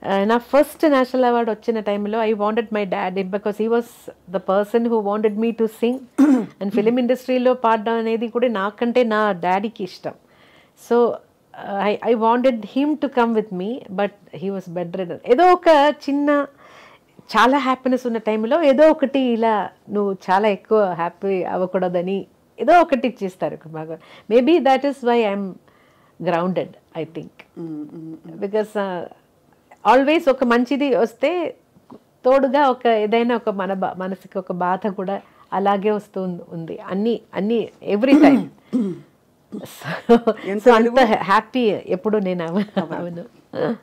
నా first national award వచ్చిన టైంలో I wanted my dad because he was the person who wanted me to sing and film ఇండస్ట్రీలో పాడడం అనేది కూడా నాకంటే నా డాడీకి ఇష్టం so I I wanted him to come with me but he was bedridden ఏదో ఒక చిన్న చాలా హ్యాపీనెస్ ఉన్న టైంలో ఏదో ఒకటి ఇలా నువ్వు చాలా ఎక్కువ హ్యాపీ అవ్వకూడదని ఏదో ఒకటి ఇచ్చేస్తారు బాగా maybe that is why I'm grounded I think because always ఒక మంచిది వస్తే తోడుగా ఒక ఏదైనా ఒక మన బా మనసుకి ఒక బాధ కూడా అలాగే వస్తూ ఉంది- ఉంది అన్ని అన్ని ఎవ్రీ టైం సో అంత హ్యాపీ ఎప్పుడు నేను అవ- అవను